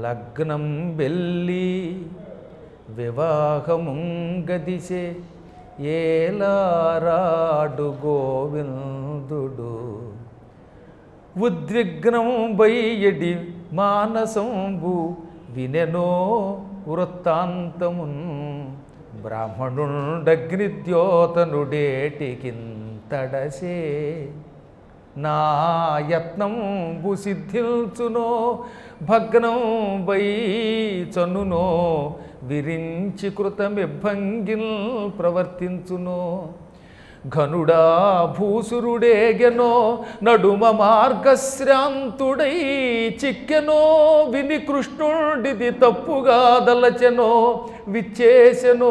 లగ్నం వెళ్ళి వివాహముంగదిసే ఏలారాడు గోవిందుడు ఉద్విగ్నం బయ్యడి మానసంబు వినెనో వృత్తాంతమున్ బ్రాహ్మణుండగ్నిద్యోతనుడేటికింతడసే నా యత్నంబు సిద్ధిల్చునో భగ్నం బై చనునో విరించి కృతమిభంగిల్ ప్రవర్తించునో ఘనుడా భూసురుడేగెనో నడుమ మార్గశ్రాంతుడై చిక్కెనో విని కృష్ణుడిది తప్పుగా దలచెనో విచ్చేసెనో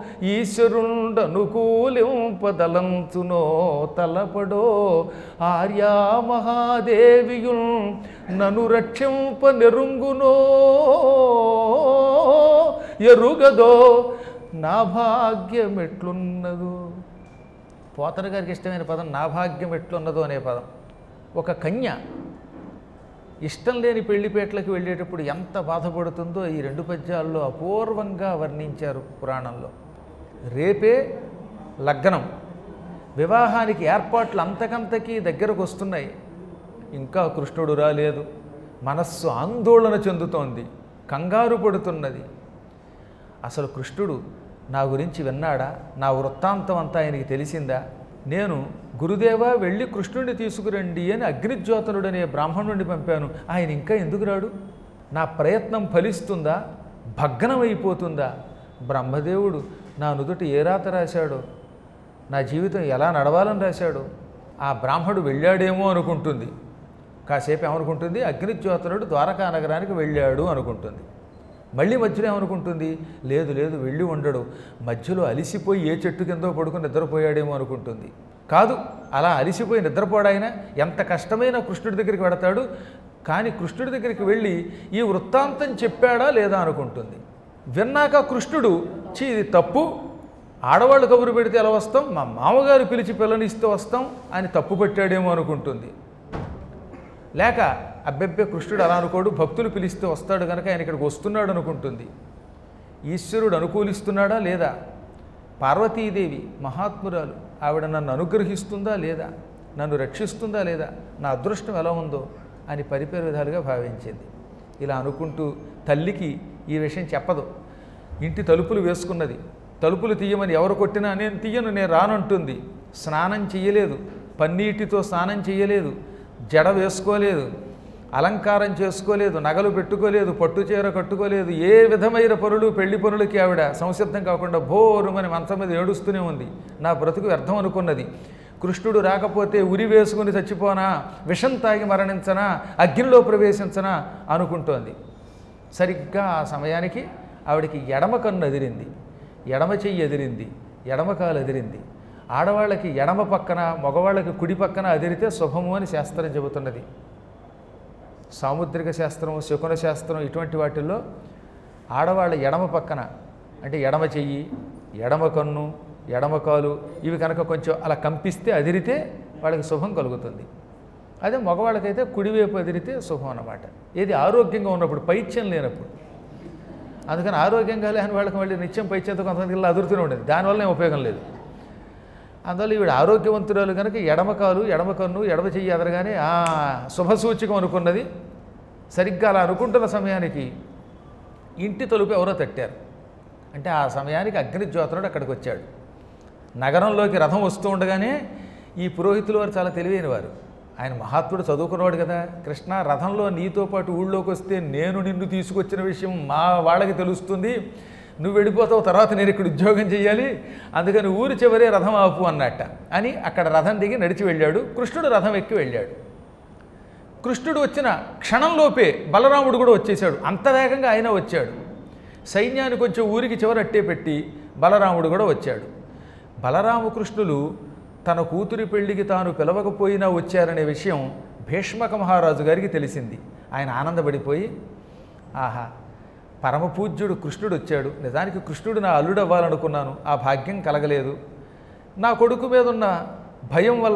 ఈశ్వరుండనుకూలింపదలంచునో తలపడో ఆర్యా మహాదేవియుల్ నను రక్షింప నెరుంగునో ఎరుగదో నా భాగ్యం ఎట్లున్నదో పోతన గారికి ఇష్టమైన పదం నా భాగ్యం ఎట్లున్నదో అనే పదం ఒక కన్య ఇష్టం లేని పెళ్లిపేటలకు వెళ్ళేటప్పుడు ఎంత బాధపడుతుందో ఈ రెండు పద్యాల్లో అపూర్వంగా వర్ణించారు పురాణంలో రేపే లగ్నం వివాహానికి ఏర్పాట్లు అంతకంతకీ దగ్గరకు వస్తున్నాయి ఇంకా కృష్ణుడు రాలేదు మనస్సు ఆందోళన చెందుతోంది కంగారు పడుతున్నది అసలు కృష్ణుడు నా గురించి విన్నాడా నా వృత్తాంతం అంతా ఆయనకి తెలిసిందా నేను గురుదేవా వెళ్ళి కృష్ణుడిని తీసుకురండి అని అగ్నిజ్యోతనుడు అనే బ్రాహ్మణుడిని పంపాను ఆయన ఇంకా ఎందుకు రాడు నా ప్రయత్నం ఫలిస్తుందా భగ్నమైపోతుందా బ్రహ్మదేవుడు నా నుదుటి ఏ రాత రాశాడో నా జీవితం ఎలా నడవాలని రాశాడో ఆ బ్రాహ్మడు వెళ్ళాడేమో అనుకుంటుంది కాసేపు ఏమనుకుంటుంది అగ్నిజ్యోతనుడు ద్వారకా నగరానికి వెళ్ళాడు అనుకుంటుంది మళ్ళీ మధ్యలో ఏమనుకుంటుంది లేదు లేదు వెళ్ళి ఉండడు మధ్యలో అలిసిపోయి ఏ చెట్టు కిందో పడుకుని నిద్రపోయాడేమో అనుకుంటుంది కాదు అలా అలిసిపోయి నిద్రపోడాయన ఎంత కష్టమైన కృష్ణుడి దగ్గరికి వెడతాడు కానీ కృష్ణుడి దగ్గరికి వెళ్ళి ఈ వృత్తాంతం చెప్పాడా లేదా అనుకుంటుంది విన్నాక కృష్ణుడు చీ ఇది తప్పు ఆడవాళ్ళు కబురు పెడితే ఎలా వస్తాం మా మామగారు పిలిచి పిల్లనిస్తే వస్తాం అని తప్పు పెట్టాడేమో అనుకుంటుంది లేక అబ్బెబ్బే కృష్ణుడు అలా అనుకోడు భక్తులు పిలిస్తే వస్తాడు కనుక ఆయన ఇక్కడికి వస్తున్నాడు అనుకుంటుంది ఈశ్వరుడు అనుకూలిస్తున్నాడా లేదా పార్వతీదేవి మహాత్మురాలు ఆవిడ నన్ను అనుగ్రహిస్తుందా లేదా నన్ను రక్షిస్తుందా లేదా నా అదృష్టం ఎలా ఉందో అని పరిపరి విధాలుగా భావించింది ఇలా అనుకుంటూ తల్లికి ఈ విషయం చెప్పదు ఇంటి తలుపులు వేసుకున్నది తలుపులు తీయమని ఎవరు కొట్టినా నేను తీయను నేను రానంటుంది స్నానం చెయ్యలేదు పన్నీటితో స్నానం చెయ్యలేదు జడ వేసుకోలేదు అలంకారం చేసుకోలేదు నగలు పెట్టుకోలేదు పట్టు చీర కట్టుకోలేదు ఏ విధమైన పనులు పెళ్లి పనులకి ఆవిడ సంసిద్ధం కాకుండా భోరుమని మంచం మీద ఏడుస్తూనే ఉంది నా బ్రతుకు వ్యర్థం అనుకున్నది కృష్ణుడు రాకపోతే ఉరి వేసుకుని చచ్చిపోనా విషం తాగి మరణించనా అగ్నిలో ప్రవేశించనా అనుకుంటోంది సరిగ్గా ఆ సమయానికి ఆవిడకి ఎడమ కన్ను ఎదిరింది ఎడమ చెయ్యి ఎదిరింది ఎడమ కాలు ఎదిరింది ఆడవాళ్ళకి ఎడమ పక్కన మగవాళ్ళకి కుడి పక్కన అదిరితే శుభము అని శాస్త్రం చెబుతున్నది సాముద్రిక శాస్త్రం శకున శాస్త్రం ఇటువంటి వాటిల్లో ఆడవాళ్ళ ఎడమ పక్కన అంటే ఎడమ చెయ్యి ఎడమ కన్ను ఎడమ కాలు ఇవి కనుక కొంచెం అలా కంపిస్తే అదిరితే వాళ్ళకి శుభం కలుగుతుంది అదే మగవాళ్ళకైతే కుడివైపు అదిరితే శుభం అన్నమాట ఏది ఆరోగ్యంగా ఉన్నప్పుడు పైత్యం లేనప్పుడు అందుకని ఆరోగ్యంగా లేని వాళ్ళకి మళ్ళీ నిత్యం పైత్యంతో కొంతమందికి ఇలా అదురుతూనే ఉండేది దానివల్ల ఏం ఉపయోగం లేదు అందువల్ల ఈవిడ ఆరోగ్యవంతురాలు కనుక ఎడమ కాలు ఎడమ కన్ను ఎడమ చెయ్యి ఎదరగానే ఆ శుభసూచకం అనుకున్నది సరిగ్గా అలా అనుకుంటున్న సమయానికి ఇంటి తలుపు ఎవరో తట్టారు అంటే ఆ సమయానికి అగ్నిజ్యోతనుడు అక్కడికి వచ్చాడు నగరంలోకి రథం వస్తూ ఉండగానే ఈ పురోహితులు వారు చాలా తెలివైన వారు ఆయన మహాత్ముడు చదువుకున్నవాడు కదా కృష్ణ రథంలో నీతో పాటు ఊళ్ళోకి వస్తే నేను నిన్ను తీసుకొచ్చిన విషయం మా వాళ్ళకి తెలుస్తుంది నువ్వు వెళ్ళిపోతావు తర్వాత నేను ఇక్కడ ఉద్యోగం చేయాలి అందుకని ఊరి చివరే రథం ఆపు అన్నట్ట అని అక్కడ రథం దిగి నడిచి వెళ్ళాడు కృష్ణుడు రథం ఎక్కి వెళ్ళాడు కృష్ణుడు వచ్చిన క్షణంలోపే బలరాముడు కూడా వచ్చేసాడు అంత వేగంగా ఆయన వచ్చాడు సైన్యాన్ని కొంచెం ఊరికి చివర అట్టే పెట్టి బలరాముడు కూడా వచ్చాడు బలరామకృష్ణులు తన కూతురి పెళ్లికి తాను పిలవకపోయినా వచ్చారనే విషయం భీష్మక మహారాజు గారికి తెలిసింది ఆయన ఆనందపడిపోయి ఆహా పరమ పూజ్యుడు కృష్ణుడు వచ్చాడు నిజానికి కృష్ణుడు నా అల్లుడు అవ్వాలనుకున్నాను ఆ భాగ్యం కలగలేదు నా కొడుకు మీద ఉన్న భయం వల్ల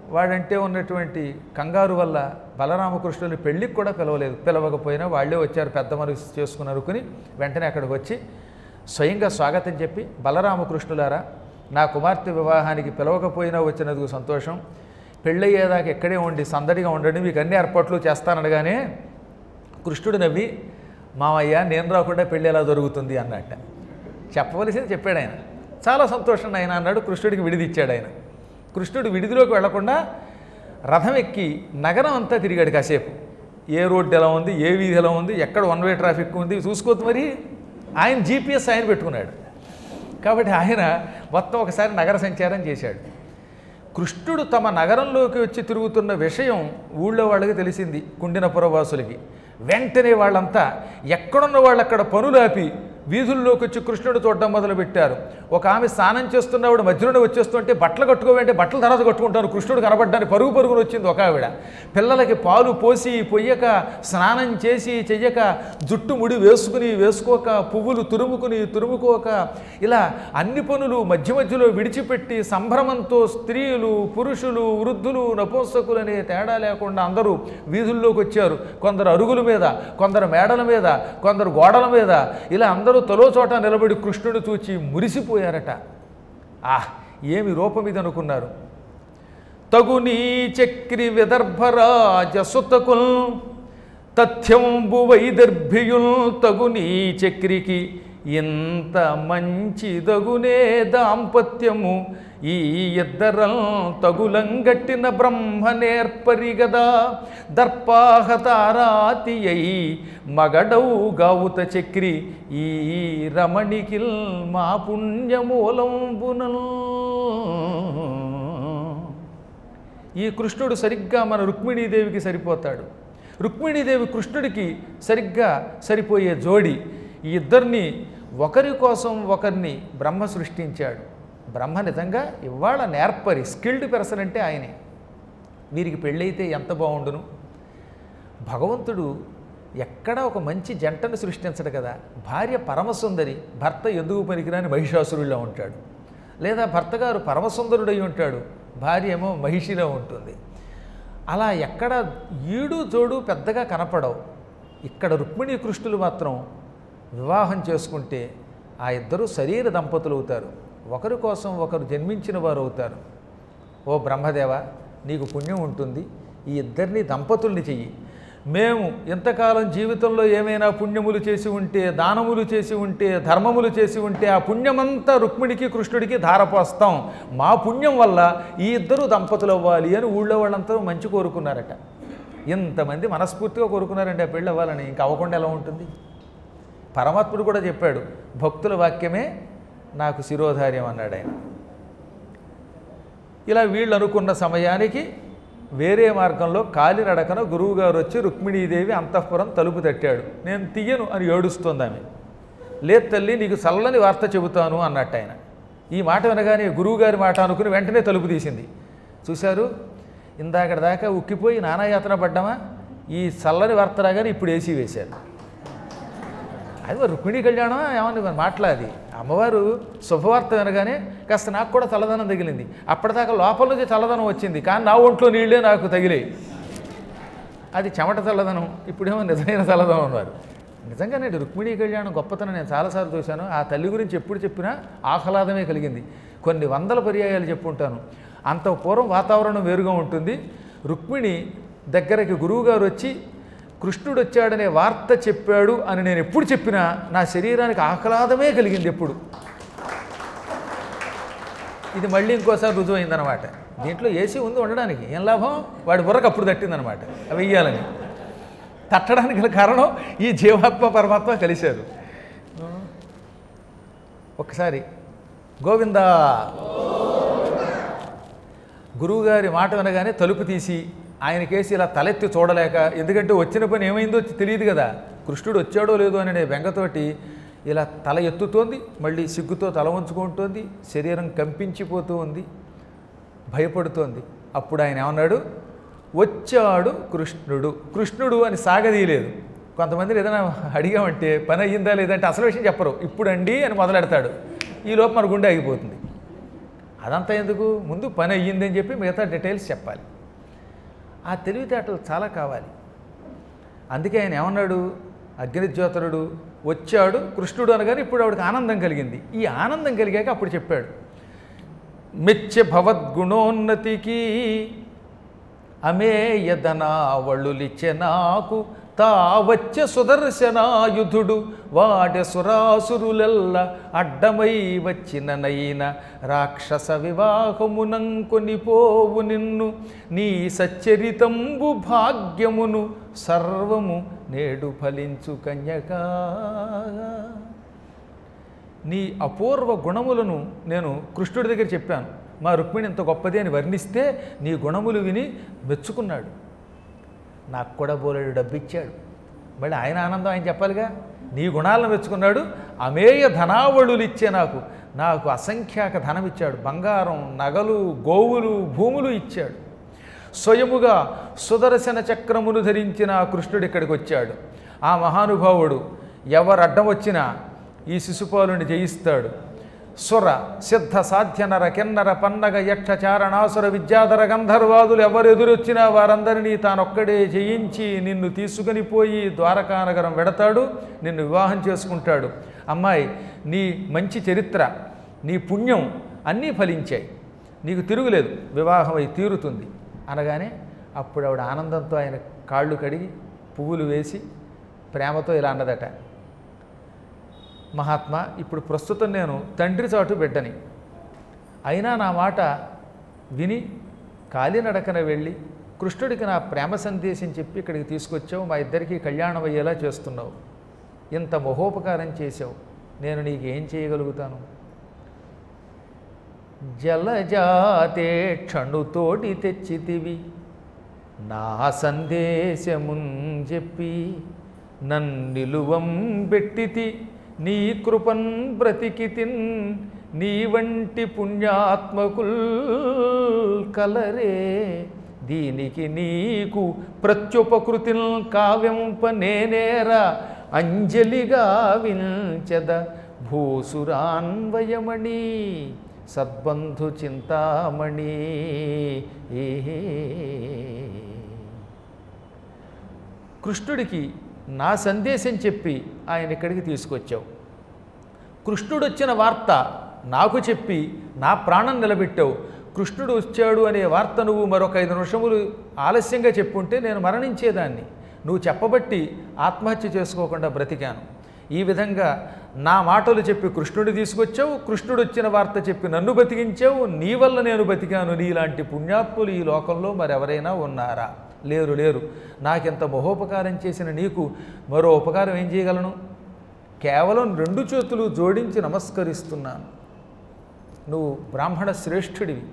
వాడంటే ఉన్నటువంటి కంగారు వల్ల బలరామకృష్ణుని పెళ్ళికి కూడా పిలవలేదు పిలవకపోయినా వాళ్ళే వచ్చారు పెద్ద మనసు చేసుకుని అనుకుని వెంటనే అక్కడికి వచ్చి స్వయంగా స్వాగతం చెప్పి బలరామకృష్ణులారా నా కుమార్తె వివాహానికి పిలవకపోయినా వచ్చినందుకు సంతోషం పెళ్ళయ్యేదాకా ఇక్కడే ఉండి సందడిగా ఉండండి మీకు అన్ని ఏర్పాట్లు చేస్తాననగానే కృష్ణుడు నవ్వి మామయ్య నేను రాకుండా పెళ్ళి ఎలా జరుగుతుంది అన్నట్ట చెప్పవలసింది చెప్పాడు ఆయన చాలా సంతోషం ఆయన అన్నాడు కృష్ణుడికి విడిది ఇచ్చాడు ఆయన కృష్ణుడు విడిదిలోకి వెళ్లకుండా రథం ఎక్కి నగరం అంతా తిరిగాడు కాసేపు ఏ రోడ్డు ఎలా ఉంది ఏ వీధి ఎలా ఉంది ఎక్కడ వన్ వే ట్రాఫిక్ ఉంది చూసుకోవద్దు మరి ఆయన జీపీఎస్ ఆయన పెట్టుకున్నాడు కాబట్టి ఆయన మొత్తం ఒకసారి నగర సంచారం చేశాడు కృష్ణుడు తమ నగరంలోకి వచ్చి తిరుగుతున్న విషయం ఊళ్ళో వాళ్ళకి తెలిసింది కుండినపురవాసులకి వెంటనే వాళ్ళంతా ఎక్కడున్న వాళ్ళు అక్కడ పనులాపి వీధుల్లోకి వచ్చి కృష్ణుడు చూడడం మొదలుపెట్టారు ఒక ఆమె స్నానం చేస్తున్నవాడు మధ్యలోనే వచ్చేస్తుంటే బట్టలు కట్టుకోవంటే బట్టలు తర్వాత కట్టుకుంటారు కృష్ణుడు కనబడ్డానికి పరుగు పరుగును వచ్చింది ఒక ఆవిడ పిల్లలకి పాలు పోసి పొయ్యక స్నానం చేసి చెయ్యక జుట్టు ముడి వేసుకుని వేసుకోక పువ్వులు తురుముకుని తురుముకోక ఇలా అన్ని పనులు మధ్య మధ్యలో విడిచిపెట్టి సంభ్రమంతో స్త్రీలు పురుషులు వృద్ధులు నపుంసకులు అనే తేడా లేకుండా అందరూ వీధుల్లోకి వచ్చారు కొందరు అరుగుల మీద కొందరు మేడల మీద కొందరు గోడల మీద ఇలా అందరూ తలో చోట నిలబడి కృష్ణుడు చూచి మురిసిపోయారట ఆహ్ ఏమి రూపం ఇది అనుకున్నారు తగునీ చక్రి విదర్భరాజ సుతకుల్ తథ్యంబు వైదర్భియుల్ తగునీ చక్రికి ఇంత మంచిదగునే దాంపత్యము ఈ ఇద్దరం తగులంగట్టిన బ్రహ్మ నేర్పరిగదా దర్పాహతారాతి అయి మగడవు గావుత చక్రి ఈ రమణికిల్ మా పుణ్యమూలంబునల్ ఈ కృష్ణుడు సరిగ్గా మన రుక్మిణీదేవికి సరిపోతాడు రుక్మిణీదేవి కృష్ణుడికి సరిగ్గా సరిపోయే జోడి ఈ ఇద్దరిని ఒకరి కోసం ఒకరిని బ్రహ్మ సృష్టించాడు బ్రహ్మ నిజంగా ఇవాళ నేర్పరి స్కిల్డ్ పర్సన్ అంటే ఆయనే వీరికి పెళ్ళైతే ఎంత బాగుండును భగవంతుడు ఎక్కడ ఒక మంచి జంటను సృష్టించడు కదా భార్య పరమసుందరి భర్త ఎందుకు పనికిరాని మహిషాసురుడిలో ఉంటాడు లేదా భర్త గారు పరమసుందరుడై ఉంటాడు భార్య ఏమో మహిషిలో ఉంటుంది అలా ఎక్కడ ఈడు జోడు పెద్దగా కనపడవు ఇక్కడ రుక్మిణీ కృష్ణులు మాత్రం వివాహం చేసుకుంటే ఆ ఇద్దరు శరీర దంపతులు అవుతారు ఒకరి కోసం ఒకరు జన్మించిన వారు అవుతారు ఓ బ్రహ్మదేవ నీకు పుణ్యం ఉంటుంది ఈ ఇద్దరిని దంపతుల్ని చెయ్యి మేము ఇంతకాలం జీవితంలో ఏమైనా పుణ్యములు చేసి ఉంటే దానములు చేసి ఉంటే ధర్మములు చేసి ఉంటే ఆ పుణ్యమంతా రుక్మిణికి కృష్ణుడికి ధారపోస్తాం మా పుణ్యం వల్ల ఈ ఇద్దరు దంపతులు అవ్వాలి అని ఊళ్ళో వాళ్ళంతా మంచి కోరుకున్నారట ఇంతమంది మనస్ఫూర్తిగా కోరుకున్నారండి ఆ పెళ్ళి అవ్వాలని ఇంకా అవ్వకుండా ఎలా ఉంటుంది పరమాత్ముడు కూడా చెప్పాడు భక్తుల వాక్యమే నాకు శిరోధార్యం అన్నాడు ఆయన ఇలా వీళ్ళు అనుకున్న సమయానికి వేరే మార్గంలో కాలినడకన గురువుగారు వచ్చి రుక్మిణీదేవి అంతఃపురం తలుపు తట్టాడు నేను తీయను అని ఏడుస్తోంది ఆమె లేదు తల్లి నీకు చల్లని వార్త చెబుతాను అన్నట్టు ఆయన ఈ మాట వినగానే గురువుగారి మాట అనుకుని వెంటనే తలుపు తీసింది చూశారు ఇందాకటి దాకా ఉక్కిపోయి నానాయాతన పడ్డామా ఈ చల్లని వార్త రాగానే ఇప్పుడు ఏసీ వేశారు అది మరి రుక్మిణీ కళ్యాణం ఏమన్నా మరి మాట్లాది అమ్మవారు శుభవార్త వినగానే కాస్త నాకు కూడా చల్లదనం తగిలింది అప్పటిదాకా లోపల నుంచి చల్లదనం వచ్చింది కానీ నా ఒంట్లో నీళ్ళే నాకు తగిలాయి అది చెమట చల్లదనం ఇప్పుడేమో నిజమైన చల్లదనం అన్నారు నిజంగానే రుక్మిణీ కళ్యాణం గొప్పతనం నేను చాలాసార్లు చూశాను ఆ తల్లి గురించి ఎప్పుడు చెప్పినా ఆహ్లాదమే కలిగింది కొన్ని వందల పర్యాయాలు చెప్పుంటాను అంత పూర్వం వాతావరణం వేరుగా ఉంటుంది రుక్మిణి దగ్గరికి గురువుగారు వచ్చి కృష్ణుడు వచ్చాడనే వార్త చెప్పాడు అని నేను ఎప్పుడు చెప్పినా నా శరీరానికి ఆహ్లాదమే కలిగింది ఎప్పుడు ఇది మళ్ళీ ఇంకోసారి రుజువైందనమాట దీంట్లో ఏసీ ఉంది ఉండడానికి ఏం లాభం వాడి బుర్రకు అప్పుడు తట్టిందనమాట అవి వెయ్యాలని తట్టడానికి గల కారణం ఈ జీవాత్మ పరమాత్మ కలిశారు ఒకసారి గోవిందా గురువుగారి మాట వినగానే తలుపు తీసి ఆయనకేసి ఇలా తలెత్తి చూడలేక ఎందుకంటే వచ్చిన పని ఏమైందో తెలియదు కదా కృష్ణుడు వచ్చాడో లేదో అనే బెంగతోటి ఇలా తల ఎత్తుతోంది మళ్ళీ సిగ్గుతో తల ఉంచుకుంటోంది శరీరం కంపించిపోతూ ఉంది భయపడుతోంది అప్పుడు ఆయన ఏమన్నాడు వచ్చాడు కృష్ణుడు కృష్ణుడు అని సాగదీయలేదు కొంతమంది ఏదైనా అడిగామంటే పని అయ్యిందా లేదంటే అసలు విషయం చెప్పరు ఇప్పుడు అండి అని మొదలెడతాడు ఈ లోపు మన గుండె ఆగిపోతుంది అదంతా ఎందుకు ముందు పని అయ్యిందని చెప్పి మిగతా డీటెయిల్స్ చెప్పాలి ఆ తెలివితేటలు చాలా కావాలి అందుకే ఆయన ఏమన్నాడు అగ్నిజ్యోతరుడు వచ్చాడు కృష్ణుడు అనగానే ఇప్పుడు ఆవిడకి ఆనందం కలిగింది ఈ ఆనందం కలిగాక అప్పుడు చెప్పాడు మెచ్చ భవద్గుణోన్నతికి అమేయదనావళులిచె నాకు తా వచ్చె సుదర్శనాయుధుడు వాడె సురాసురులెల్ల అడ్డమై వచ్చిన నైన రాక్షస వివాహమునంకొని పోవు నిన్ను నీ సచ్చరితంబు భాగ్యమును సర్వము నేడు ఫలించు కన్యకా నీ అపూర్వ గుణములను నేను కృష్ణుడి దగ్గర చెప్పాను మా రుక్మిణి ఇంత గొప్పది అని వర్ణిస్తే నీ గుణములు విని మెచ్చుకున్నాడు నాకు కూడా బోలెడు డబ్బు ఇచ్చాడు మళ్ళీ ఆయన ఆనందం ఆయన చెప్పాలిగా నీ గుణాలను మెచ్చుకున్నాడు అమేయ ధనావళులు ఇచ్చే నాకు నాకు అసంఖ్యాక ధనం ఇచ్చాడు బంగారం నగలు గోవులు భూములు ఇచ్చాడు స్వయముగా సుదర్శన చక్రమును ధరించిన ఆ కృష్ణుడు ఇక్కడికి వచ్చాడు ఆ మహానుభావుడు ఎవరు అడ్డం వచ్చినా ఈ శిశుపాలుని జయిస్తాడు సుర సిద్ధ సాధ్య నర కిన్నర పన్నగ యక్ష చారణాసుర విద్యాధర గంధర్వాదులు ఎవరు ఎదురొచ్చినా వారందరినీ తానొక్కడే జయించి నిన్ను తీసుకుని పోయి ద్వారకానగరం వెడతాడు నిన్ను వివాహం చేసుకుంటాడు అమ్మాయి నీ మంచి చరిత్ర నీ పుణ్యం అన్నీ ఫలించాయి నీకు తిరుగులేదు వివాహమై తీరుతుంది అనగానే అప్పుడు ఆవిడ ఆనందంతో ఆయన కాళ్ళు కడిగి పువ్వులు వేసి ప్రేమతో ఇలా అన్నదట మహాత్మా ఇప్పుడు ప్రస్తుతం నేను తండ్రి చాటు బిడ్డని అయినా నా మాట విని కాలినడకన వెళ్ళి కృష్ణుడికి నా ప్రేమ సందేశం చెప్పి ఇక్కడికి తీసుకొచ్చావు మా ఇద్దరికీ కళ్యాణం అయ్యేలా చేస్తున్నావు ఇంత మహోపకారం చేశావు నేను నీకు ఏం చేయగలుగుతాను జలజాతే క్షణుతోటి తెచ్చితివి నా సందేశమున్ చెప్పి నన్నిలువం బెట్టితి నీ కృపన్ బ్రతికితిన్ నీ వంటి పుణ్యాత్మకుల్ కలరే దీనికి నీకు ప్రత్యుపకృతిల్ కావ్యంప నేనేరా అంజలిగా వించద భూసురాన్వయమణి సద్బంధు చింతామణి కృష్ణుడికి నా సందేశం చెప్పి ఆయన ఇక్కడికి తీసుకొచ్చావు కృష్ణుడు వచ్చిన వార్త నాకు చెప్పి నా ప్రాణం నిలబెట్టావు కృష్ణుడు వచ్చాడు అనే వార్త నువ్వు మరొక ఐదు నిమిషములు ఆలస్యంగా చెప్పుంటే నేను మరణించేదాన్ని నువ్వు చెప్పబట్టి ఆత్మహత్య చేసుకోకుండా బ్రతికాను ఈ విధంగా నా మాటలు చెప్పి కృష్ణుడు తీసుకొచ్చావు కృష్ణుడు వచ్చిన వార్త చెప్పి నన్ను బతికించావు నీ వల్ల నేను బతికాను నీలాంటి పుణ్యాత్ములు ఈ లోకంలో మరెవరైనా ఉన్నారా లేరు లేరు నాకెంత మహోపకారం చేసిన నీకు మరో ఉపకారం ఏం చేయగలను కేవలం రెండు చేతులు జోడించి నమస్కరిస్తున్నాను నువ్వు బ్రాహ్మణ శ్రేష్ఠుడివి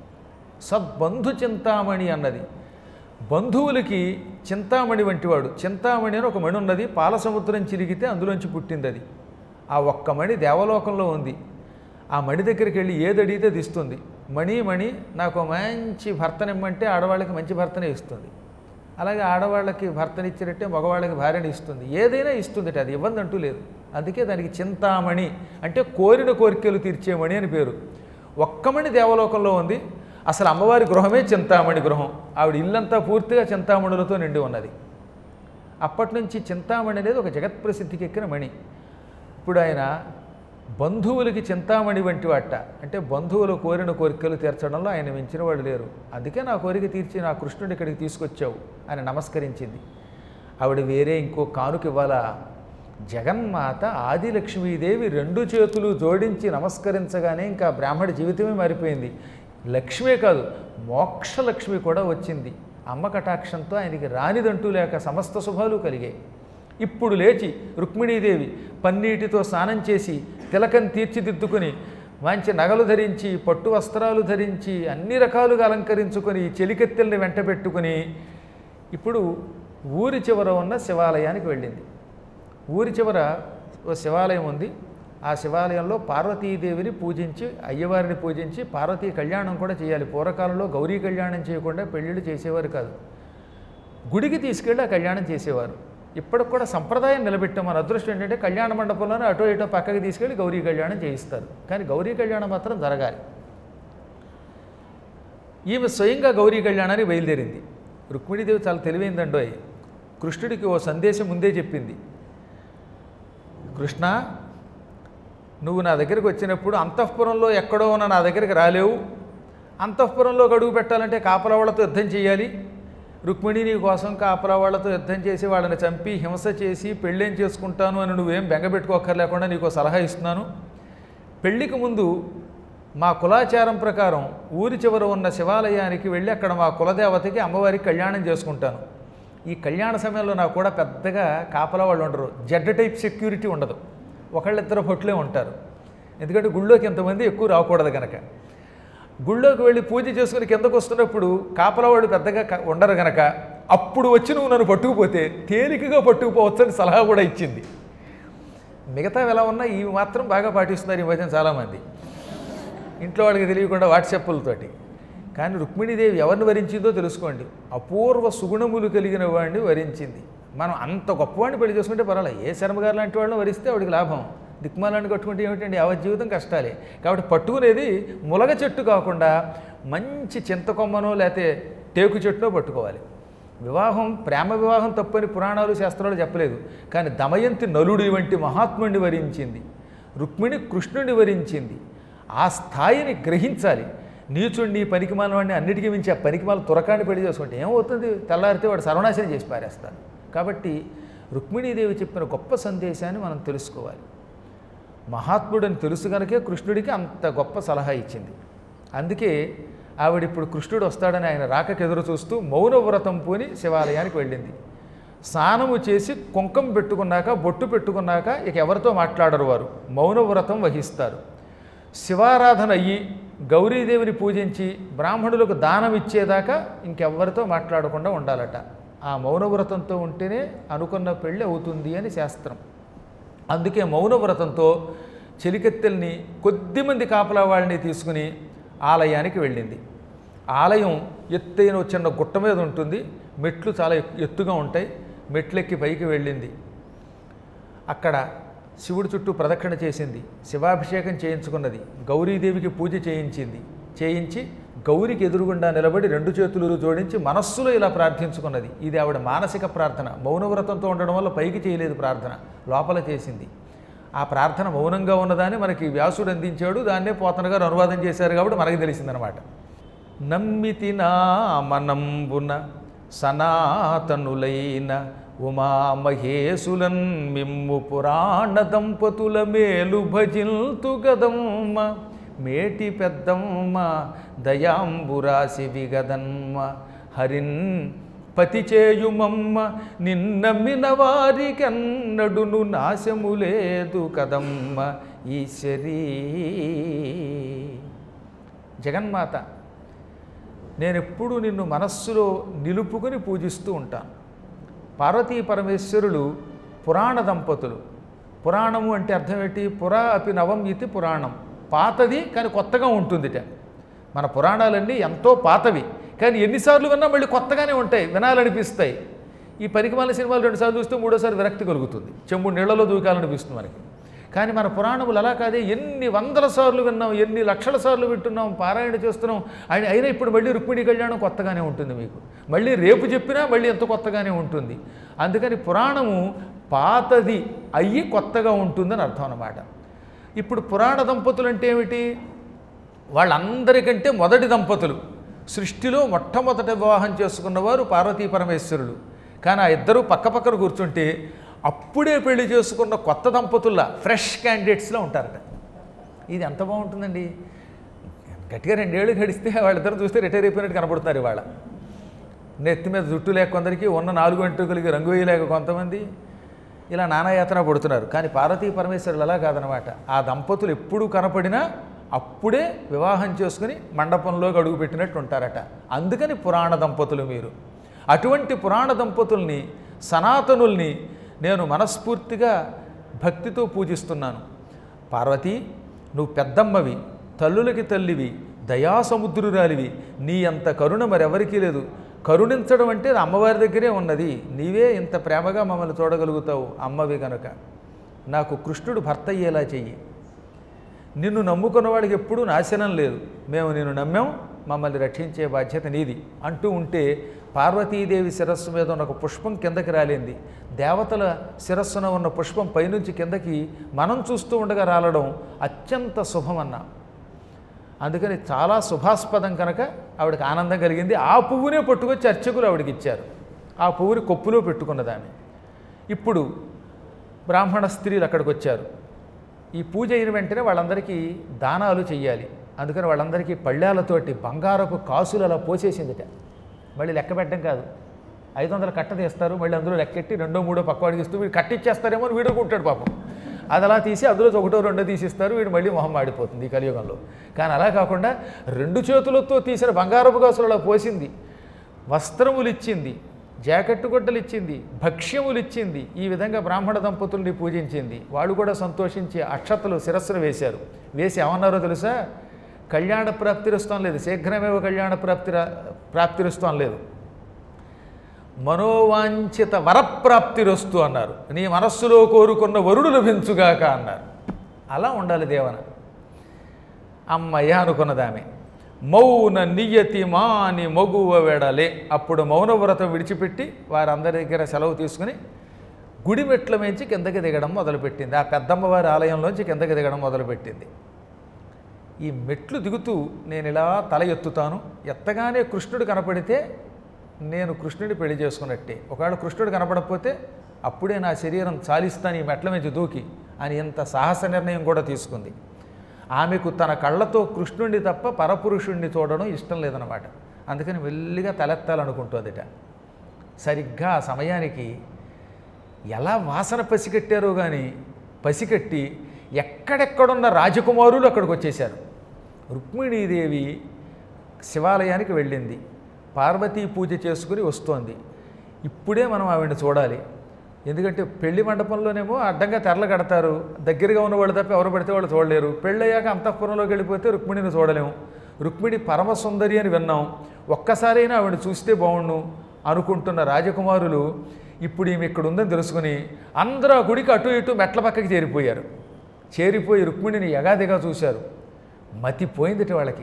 సద్బంధు చింతామణి అన్నది బంధువులకి చింతామణి వంటివాడు చింతామణి అని ఒక మణి ఉన్నది పాల సముద్రం చిరిగితే అందులోంచి పుట్టింది అది ఆ ఒక్క మణి దేవలోకంలో ఉంది ఆ మణి దగ్గరికి వెళ్ళి ఏది అడిగితే అది ఇస్తుంది మణి మణి నాకు మంచి భర్తనిమ్మంటే ఆడవాళ్ళకి మంచి భర్తనే ఇస్తుంది అలాగే ఆడవాళ్ళకి భర్తనిచ్చినట్టే మగవాళ్ళకి భార్యని ఇస్తుంది ఏదైనా ఇస్తుంది అది ఇవ్వంది అంటూ లేదు అందుకే దానికి చింతామణి అంటే కోరిన కోరికలు తీర్చేమణి అని పేరు ఒక్కమణి దేవలోకంలో ఉంది అసలు అమ్మవారి గృహమే చింతామణి గృహం ఆవిడ ఇల్లంతా పూర్తిగా చింతామణులతో నిండి ఉన్నది అప్పటి నుంచి చింతామణి అనేది ఒక జగత్ప్రసిద్ధికి ఎక్కిన మణి ఇప్పుడు ఆయన బంధువులకి చింతామణి వంటి వాట అంటే బంధువులు కోరిన కోరికలు తీర్చడంలో ఆయన మించిన వాళ్ళు లేరు అందుకే నా కోరిక తీర్చి నా కృష్ణుడి ఇక్కడికి తీసుకొచ్చావు అని నమస్కరించింది ఆవిడ వేరే ఇంకో కానుక ఇవ్వాలా జగన్మాత ఆదిలక్ష్మీదేవి రెండు చేతులు జోడించి నమస్కరించగానే ఇంకా బ్రాహ్మడి జీవితమే మారిపోయింది లక్ష్మే కాదు మోక్షలక్ష్మి కూడా వచ్చింది అమ్మ కటాక్షంతో ఆయనకి రానిదంటూ లేక సమస్త శుభాలు కలిగాయి ఇప్పుడు లేచి రుక్మిణీదేవి పన్నీటితో స్నానం చేసి తిలకం తీర్చిదిద్దుకుని మంచి నగలు ధరించి పట్టు వస్త్రాలు ధరించి అన్ని రకాలుగా అలంకరించుకొని చెలికెత్తెల్ని వెంట పెట్టుకుని ఇప్పుడు ఊరి చివర ఉన్న శివాలయానికి వెళ్ళింది ఊరి చివర ఓ శివాలయం ఉంది ఆ శివాలయంలో పార్వతీదేవిని పూజించి అయ్యవారిని పూజించి పార్వతీ కళ్యాణం కూడా చేయాలి పూర్వకాలంలో గౌరీ కళ్యాణం చేయకుండా పెళ్ళిళ్ళు చేసేవారు కాదు గుడికి తీసుకెళ్ళి ఆ కళ్యాణం చేసేవారు ఇప్పటికి కూడా సంప్రదాయం నిలబెట్టాం మన అదృష్టం ఏంటంటే కళ్యాణ మండపంలోనే అటో ఇటో పక్కకి తీసుకెళ్ళి గౌరీ కళ్యాణం చేయిస్తారు కానీ గౌరీ కళ్యాణం మాత్రం జరగాలి ఈమె స్వయంగా గౌరీ కళ్యాణానికి బయలుదేరింది రుక్మిణీదేవి చాలా తెలివైందండోయ్ కృష్ణుడికి ఓ సందేశం ముందే చెప్పింది కృష్ణ నువ్వు నా దగ్గరికి వచ్చినప్పుడు అంతఃపురంలో ఎక్కడో ఉన్న నా దగ్గరికి రాలేవు అంతఃపురంలో గడువు పెట్టాలంటే కాపలా వాళ్ళతో యుద్ధం చేయాలి రుక్మిణి నీ కోసం కాపలా వాళ్ళతో యుద్ధం చేసి వాళ్ళని చంపి హింస చేసి పెళ్ళేం చేసుకుంటాను అని నువ్వేం బెంగపెట్టుకోక్కర్లేకుండా నీకు సలహా ఇస్తున్నాను పెళ్లికి ముందు మా కులాచారం ప్రకారం ఊరి చివర ఉన్న శివాలయానికి వెళ్ళి అక్కడ మా కులదేవతకి అమ్మవారికి కళ్యాణం చేసుకుంటాను ఈ కళ్యాణ సమయంలో నాకు కూడా పెద్దగా కాపలా వాళ్ళు ఉండరు జెడ్ టైప్ సెక్యూరిటీ ఉండదు ఒకళ్ళిద్దరు పొట్లే ఉంటారు ఎందుకంటే గుళ్ళోకి ఎంతమంది ఎక్కువ రాకూడదు కనుక గుళ్ళోకి వెళ్ళి పూజ చేసుకుని కిందకు వస్తున్నప్పుడు కాపలవాడు పెద్దగా క- ఉండరు గనక అప్పుడు వచ్చి నువ్వు నన్ను పట్టుకుపోతే తేలికగా పట్టుకుపోవచ్చు అని సలహా కూడా ఇచ్చింది మిగతా ఎలా ఉన్నా ఇవి మాత్రం బాగా పాటిస్తున్నారు ఈ మధ్యన చాలామంది ఇంట్లో వాళ్ళకి తెలియకుండా వాట్సాప్లతోటి కానీ రుక్మిణీదేవి ఎవరిని వరించిందో తెలుసుకోండి అపూర్వ సుగుణములు కలిగిన వాడిని వరించింది మనం అంత గొప్పవాడిని పెళ్లి చేసుకుంటే పర్వాలేదు ఏ శర్మగారు లాంటి వాళ్ళని వరిస్తే ఆవిడికి లాభం దిక్మాలాన్ని కట్టుకుంటే ఏమిటండి యావత్ జీవితం కష్టాలే కాబట్టి పట్టుకునేది ములగ చెట్టు కాకుండా మంచి చింతకొమ్మనో లేకపోతే టేకు చెట్టునో పట్టుకోవాలి వివాహం ప్రేమ వివాహం తప్పని పురాణాలు శాస్త్రాలు చెప్పలేదు కానీ దమయంతి నలుడి వంటి మహాత్ముడిని వరించింది రుక్మిణి కృష్ణుడిని వరించింది ఆ స్థాయిని గ్రహించాలి నీచుడిని పనికిమాల వాడిని అన్నిటికీ మించి ఆ పనికిమాల తురకాన్ని పెళ్లి చేసుకుంటే ఏమవుతుంది తెల్లారితే వాడు సర్వనాశనం చేసి పారేస్తాడు కాబట్టి రుక్మిణీదేవి చెప్పిన గొప్ప సందేశాన్ని మనం తెలుసుకోవాలి మహాత్ముడని తెలుసు కనుకే కృష్ణుడికి అంత గొప్ప సలహా ఇచ్చింది అందుకే ఆవిడ ఇప్పుడు కృష్ణుడు వస్తాడని ఆయన రాకకు ఎదురు చూస్తూ మౌన వ్రతం పూని శివాలయానికి వెళ్ళింది స్నానము చేసి కుంకం పెట్టుకున్నాక బొట్టు పెట్టుకున్నాక ఇక ఎవరితో మాట్లాడరు వారు మౌన వ్రతం వహిస్తారు శివారాధన అయ్యి గౌరీదేవిని పూజించి బ్రాహ్మణులకు దానం ఇచ్చేదాకా ఇంకెవ్వరితో మాట్లాడకుండా ఉండాలట ఆ మౌనవ్రతంతో ఉంటేనే అనుకున్న పెళ్ళి అవుతుంది అని శాస్త్రం అందుకే మౌనవ్రతంతో చెలికెత్తెల్ని కొద్దిమంది కాపలా వాళ్ళని తీసుకుని ఆలయానికి వెళ్ళింది ఆలయం ఎత్తైన ఓ చిన్న గుట్ట మీద ఉంటుంది మెట్లు చాలా ఎత్తు- ఎత్తుగా ఉంటాయి మెట్లెక్కి పైకి వెళ్ళింది అక్కడ శివుడి చుట్టూ ప్రదక్షిణ చేసింది శివాభిషేకం చేయించుకున్నది గౌరీదేవికి పూజ చేయించింది చేయించి గౌరికి ఎదురుగుండా నిలబడి రెండు చేతులు జోడించి మనస్సులో ఇలా ప్రార్థించుకున్నది ఇది ఆవిడ మానసిక ప్రార్థన మౌనవ్రతంతో ఉండడం వల్ల పైకి చేయలేదు ప్రార్థన లోపల చేసింది ఆ ప్రార్థన మౌనంగా ఉన్నదాన్ని మనకి వ్యాసుడు అందించాడు దాన్నే పోతన గారు అనువాదం చేశారు కాబట్టి మనకి తెలిసిందనమాట నమ్మితి మనంబున సనాతనులైన ఉమామహేశులన్ మిమ్ము పురాణ దంపతుల మేలు భజిల్తు గదమ్మ మేటి పెద్దమ్మ దయాంబురాశి విగదన్మ హరిన్ పతి చేయుమమ్మ నిన్నమ్మిన వారికెన్నడును నాశము లేదు కదమ్మ ఈశ్వరీ జగన్మాత నేను ఎప్పుడూ నిన్ను మనస్సులో నిలుపుకొని పూజిస్తూ ఉంటాను పార్వతీ పరమేశ్వరులు పురాణ దంపతులు పురాణము అంటే అర్థం ఏంటి పురా అపి నవం ఇది పురాణం పాతది కానీ కొత్తగా ఉంటుందిట మన పురాణాలన్నీ ఎంతో పాతవి కానీ ఎన్నిసార్లు విన్నా మళ్ళీ కొత్తగానే ఉంటాయి వినాలనిపిస్తాయి ఈ పరికమాల సినిమాలు రెండుసార్లు చూస్తే మూడోసారి విరక్తి కలుగుతుంది చెంబు నీళ్లలో దూకాలనిపిస్తుంది మనకి కానీ మన పురాణములు అలా కాదే ఎన్ని వందల సార్లు విన్నాం ఎన్ని లక్షల సార్లు వింటున్నాం పారాయణ చేస్తున్నాం ఆయన అయినా ఇప్పుడు మళ్ళీ రుక్మిణి కళ్యాణం కొత్తగానే ఉంటుంది మీకు మళ్ళీ రేపు చెప్పినా మళ్ళీ ఎంత కొత్తగానే ఉంటుంది అందుకని పురాణము పాతది అయ్యి కొత్తగా ఉంటుందని అర్థం అన్నమాట ఇప్పుడు పురాణ దంపతులు అంటే ఏమిటి వాళ్ళందరికంటే మొదటి దంపతులు సృష్టిలో మొట్టమొదట వివాహం చేసుకున్నవారు పార్వతీ పరమేశ్వరులు కానీ ఆ ఇద్దరు పక్కపక్కన కూర్చుంటే అప్పుడే పెళ్లి చేసుకున్న కొత్త దంపతుల్లా ఫ్రెష్ క్యాండిడేట్స్లో ఉంటారట ఇది ఎంత బాగుంటుందండి గట్టిగా రెండేళ్ళు గడిస్తే వాళ్ళిద్దరు చూస్తే రిటైర్ అయిపోయినట్టు కనబడుతున్నారు ఇవాళ నెత్తి మీద జుట్టు లేక కొందరికి ఉన్న నాలుగు వెంట్రుకలకి రంగు వేయలేక కొంతమంది ఇలా నానాయాతన పడుతున్నారు కానీ పార్వతీ పరమేశ్వరులు అలా కాదనమాట ఆ దంపతులు ఎప్పుడు కనపడినా అప్పుడే వివాహం చేసుకుని మండపంలోకి అడుగుపెట్టినట్టు ఉంటారట అందుకని పురాణ దంపతులు మీరు అటువంటి పురాణ దంపతుల్ని సనాతనుల్ని నేను మనస్ఫూర్తిగా భక్తితో పూజిస్తున్నాను పార్వతి నువ్వు పెద్దమ్మవి తల్లులకి తల్లివి దయాసముద్రురాలివి నీ అంత కరుణ మరెవరికీ లేదు కరుణించడం అంటే అది అమ్మవారి దగ్గరే ఉన్నది నీవే ఇంత ప్రేమగా మమ్మల్ని చూడగలుగుతావు అమ్మవి కనుక నాకు కృష్ణుడు భర్త అయ్యేలా చెయ్యి నిన్ను నమ్ముకున్న వాడికి ఎప్పుడూ నాశనం లేదు మేము నిన్ను నమ్మాం మమ్మల్ని రక్షించే బాధ్యత నీది అంటూ ఉంటే పార్వతీదేవి శిరస్సు మీద ఉన్న ఒక పుష్పం కిందకి రాలింది దేవతల శిరస్సున ఉన్న పుష్పం పైనుంచి కిందకి మనం చూస్తూ ఉండగా రాలడం అత్యంత శుభమన్నా అందుకని చాలా శుభాస్పదం కనుక ఆవిడకి ఆనందం కలిగింది ఆ పువ్వునే పట్టుకొచ్చి అర్చకులు ఆవిడకి ఇచ్చారు ఆ పువ్వుని కొప్పులో పెట్టుకున్నదాన్ని ఇప్పుడు బ్రాహ్మణ స్త్రీలు అక్కడికి వచ్చారు ఈ పూజ అయిన వెంటనే వాళ్ళందరికీ దానాలు చెయ్యాలి అందుకని వాళ్ళందరికీ పళ్ళాలతోటి బంగారపు కాసులు అలా పోసేసిందిట మళ్ళీ లెక్క పెట్టడం కాదు ఐదు వందల కట్ట తీస్తారు మళ్ళీ అందులో లెక్కెట్టి రెండో మూడో పక్కవాడికి ఇస్తూ వీడు కట్టిచ్చేస్తారేమో అని వీడు కొంటాడు పాపం అది అలా తీసి అందులో ఒకటో రెండో తీసిస్తారు వీడు మళ్ళీ మొహం మాడిపోతుంది ఈ కలియుగంలో కానీ అలా కాకుండా రెండు చేతులతో తీసిన బంగారపు కాసులు అలా పోసింది వస్త్రములు ఇచ్చింది జాకెట్టు గుడ్డలు ఇచ్చింది భక్ష్యములు ఇచ్చింది ఈ విధంగా బ్రాహ్మణ దంపతుల్ని పూజించింది వాళ్ళు కూడా సంతోషించి అక్షతలు శిరస్సును వేశారు వేసి ఏమన్నారో తెలుసా కళ్యాణ ప్రాప్తిరుస్తాం లేదు శీఘ్రమేవ కళ్యాణ ప్రాప్తి ప్రాప్తిరుస్తాం లేదు మనోవాంఛిత వరప్రాప్తిరస్తు అన్నారు నీ మనస్సులో కోరుకున్న వరుడు లభించుగాక అన్నారు అలా ఉండాలి దేవన అమ్మయ్య అనుకున్నదామె మౌన నియతి మాని మగువ వెడలే అప్పుడు మౌన వ్రతం విడిచిపెట్టి వారందరి దగ్గర సెలవు తీసుకుని గుడి మెట్ల మించి కిందకి దిగడం మొదలుపెట్టింది ఆ పెద్దమ్మవారి ఆలయంలోంచి కిందకి దిగడం మొదలుపెట్టింది ఈ మెట్లు దిగుతూ నేను ఇలా తల ఎత్తుతాను ఎత్తగానే కృష్ణుడు కనపడితే నేను కృష్ణుడిని పెళ్లి చేసుకున్నట్టే ఒకవేళ కృష్ణుడు కనపడకపోతే అప్పుడే నా శరీరం చాలిస్తాను ఈ మెట్ల నుంచి దూకి అని ఇంత సాహస నిర్ణయం కూడా తీసుకుంది ఆమెకు తన కళ్ళతో కృష్ణుడిని తప్ప పరపురుషుణ్ణి చూడడం ఇష్టం లేదనమాట అందుకని మెల్లిగా తలెత్తాలనుకుంటుందిట సరిగ్గా ఆ సమయానికి ఎలా వాసన పసిగట్టారో కానీ పసిగట్టి ఎక్కడెక్కడున్న రాజకుమారులు అక్కడికి వచ్చేశారు రుక్మిణీదేవి శివాలయానికి వెళ్ళింది పార్వతీ పూజ చేసుకుని వస్తోంది ఇప్పుడే మనం ఆవిడని చూడాలి ఎందుకంటే పెళ్లి మండపంలోనేమో అడ్డంగా తెరలు కడతారు దగ్గరగా ఉన్న వాళ్ళు తప్ప ఎవరు పడితే వాళ్ళు చూడలేరు పెళ్ళయ్యాక అంతఃపురంలోకి వెళ్ళిపోతే రుక్మిణిని చూడలేము రుక్మిణి పరమ సుందరి అని విన్నాం ఒక్కసారైనా ఆవిడ చూస్తే బాగుండు అనుకుంటున్న రాజకుమారులు ఇప్పుడు ఈమె ఇక్కడ ఉందని తెలుసుకుని అందరూ ఆ గుడికి అటు ఇటు మెట్ల పక్కకి చేరిపోయారు చేరిపోయి రుక్మిణిని యగాదిగా చూశారు మతిపోయిందిట వాళ్ళకి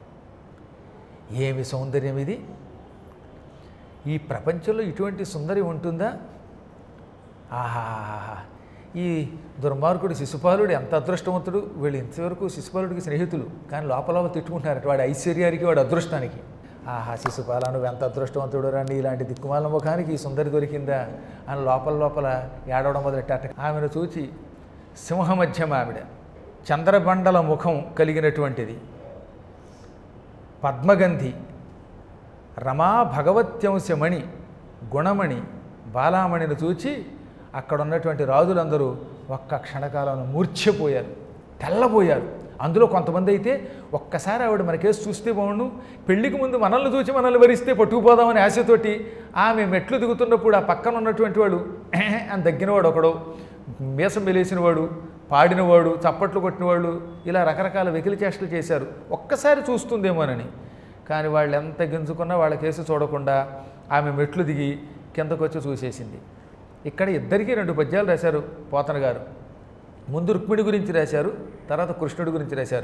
ఏమి సౌందర్యం ఇది ఈ ప్రపంచంలో ఇటువంటి సుందరి ఉంటుందా ఆహాహాహా ఈ దుర్మార్గుడు శిశుపాలుడు ఎంత అదృష్టవంతుడు వీళ్ళు ఇంతవరకు శిశుపాలుడికి స్నేహితులు కానీ లోపల తిట్టుకుంటున్నారట వాడి ఐశ్వర్యానికి వాడి అదృష్టానికి ఆహా శిశుపాల నువ్వు ఎంత అదృష్టవంతుడు రండి ఇలాంటి దిక్కుమాల ముఖానికి ఈ సుందరి దొరికిందా అని లోపల లోపల ఏడవడం మొదలెట్టాట ఆమెను చూచి సింహమధ్యం ఆవిడ చంద్రబండల ముఖం కలిగినటువంటిది పద్మగంధి రమా భగవత్యంశమణి గుణమణి బాలామణిని చూచి అక్కడ ఉన్నటువంటి రాజులందరూ ఒక్క క్షణకాలంలో మూర్ఛపోయారు తెల్లబోయారు అందులో కొంతమంది అయితే ఒక్కసారి ఆవిడ మనకేసి చూస్తే బాగుండు పెళ్లికి ముందు మనల్ని చూసి మనల్ని వరిస్తే పట్టుకుపోదామని ఆశతోటి ఆమె మెట్లు దిగుతున్నప్పుడు ఆ పక్కన ఉన్నటువంటి వాడు "ఎహె" అని దగ్గినవాడు ఒకడు మీసం వెలేసిన వాడు పాడినవాడు చప్పట్లు కొట్టినవాళ్ళు ఇలా రకరకాల వెకిలి చేష్టలు చేశారు ఒక్కసారి చూస్తుందేమోనని కానీ వాళ్ళు ఎంత గింజుకున్నా వాళ్ళ కేసు చూడకుండా ఆమె మెట్లు దిగి కిందకు వచ్చి చూసేసింది ఇక్కడ ఇద్దరికీ రెండు పద్యాలు రాశారు పోతన గారు ముందు రుక్మిణి గురించి రాశారు తర్వాత కృష్ణుడి గురించి రాశారు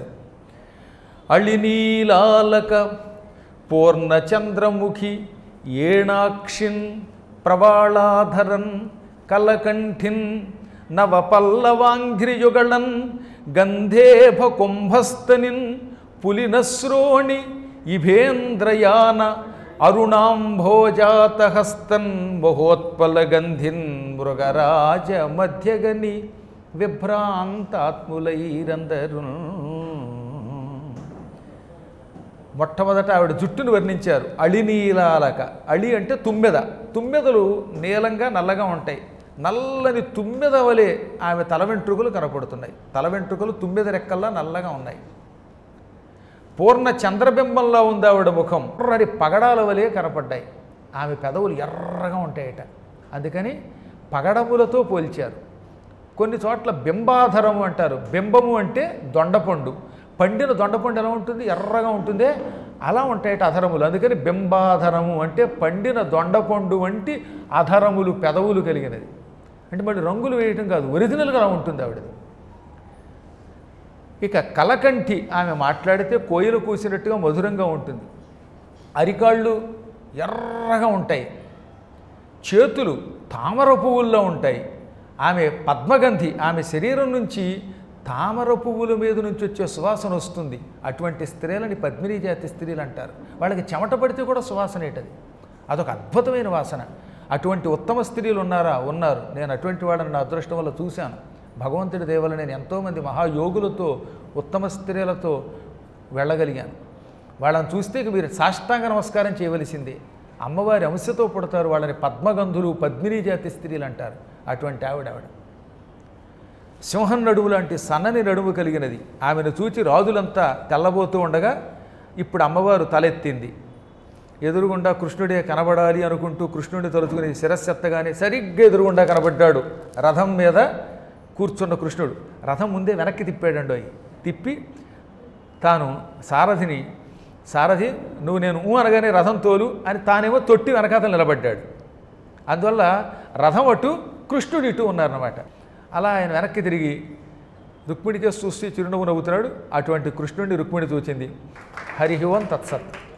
అళినీలాలక పూర్ణచంద్రముఖి ఏణాక్షిన్ ప్రవాళాధరన్ కలకంఠిన్ నవపల్లవాంఘ్రియుగళన్ గంధేభ కుంభస్తనిన్ పులినశ్రోణి ఇభేంద్రయాన అరుణాంభోజాతహస్తన్ మహోత్పలగంధిన్ మృగరాజ మధ్యగని విభ్రాంతాత్ములైరందరు మొట్టమొదట ఆవిడ జుట్టును వర్ణించారు అళినీలాలక అళి అంటే తుమ్మెద తుమ్మెదలు నీలంగా నల్లగా ఉంటాయి నల్లని తుమ్మెద వలె ఆమె తల వెంట్రుకలు కనపడుతున్నాయి తల వెంట్రుకలు తుమ్మెద రెక్కల్లా నల్లగా ఉన్నాయి పూర్ణ చంద్రబింబంలో ఉంది ఆవిడ ముఖం ఎర్రని పగడాల వలె కనపడ్డాయి ఆమె పెదవులు ఎర్రగా ఉంటాయట అందుకని పగడములతో పోల్చారు కొన్ని చోట్ల బింబాధరము అంటారు బింబము అంటే దొండపండు పండిన దొండపండు ఎలా ఉంటుంది ఎర్రగా ఉంటుందే అలా ఉంటాయట అధరములు అందుకని బింబాధరము అంటే పండిన దొండపండు వంటి అధరములు పెదవులు కలిగినది అంటే మళ్ళీ రంగులు వేయటం కాదు ఒరిజినల్గా అలా ఉంటుంది ఆవిడది ఇక కలకంఠి ఆమె మాట్లాడితే కోయిలు కూసినట్టుగా మధురంగా ఉంటుంది అరికాళ్ళు ఎర్రగా ఉంటాయి చేతులు తామర పువ్వుల్లో ఉంటాయి ఆమె పద్మగంధి ఆమె శరీరం నుంచి తామర పువ్వుల మీద నుంచి వచ్చే సువాసన వస్తుంది అటువంటి స్త్రీలని పద్మినీ జాతి స్త్రీలు అంటారు వాళ్ళకి చెమట పడితే కూడా సువాసన ఏంటది అదొక అద్భుతమైన వాసన అటువంటి ఉత్తమ స్త్రీలు ఉన్నారా ఉన్నారు నేను అటువంటి వాళ్ళని నా అదృష్టం వల్ల చూశాను భగవంతుడి దేవల నేను ఎంతోమంది మహాయోగులతో ఉత్తమ స్త్రీలతో వెళ్ళగలిగాను వాళ్ళని చూస్తే ఇక మీరు సాష్టాంగ నమస్కారం చేయవలసిందే అమ్మవారి అంశతో పుడతారు వాళ్ళని పద్మగంధులు పద్మినీ జాతి స్త్రీలు అంటారు అటువంటి ఆవిడ ఆవిడ సింహం నడుము లాంటి సన్నని నడుము కలిగినది ఆమెను చూచి రాజులంతా తెల్లబోతూ ఉండగా ఇప్పుడు అమ్మవారు తలెత్తింది ఎదురుగుండా కృష్ణుడే కనబడాలి అనుకుంటూ కృష్ణుడిని తలుచుకుని శిరస్సెత్తగానే సరిగ్గా ఎదురుగుండా కనబడ్డాడు రథం మీద కూర్చున్న కృష్ణుడు రథం ముందే వెనక్కి తిప్పాడండి తిప్పి తాను సారథిని సారథి నువ్వు నేను ఊ అనగానే రథం తోలు అని తానేమో తొట్టి వెనకాతలు నిలబడ్డాడు అందువల్ల రథం అటు కృష్ణుడు ఇటు ఉన్నారన్నమాట అలా ఆయన వెనక్కి తిరిగి రుక్మిణికే చూసి చిరునవ్వు నవ్వుతున్నాడు అటువంటి కృష్ణుడిని రుక్మిణి చూచింది హరి ఓం తత్సత్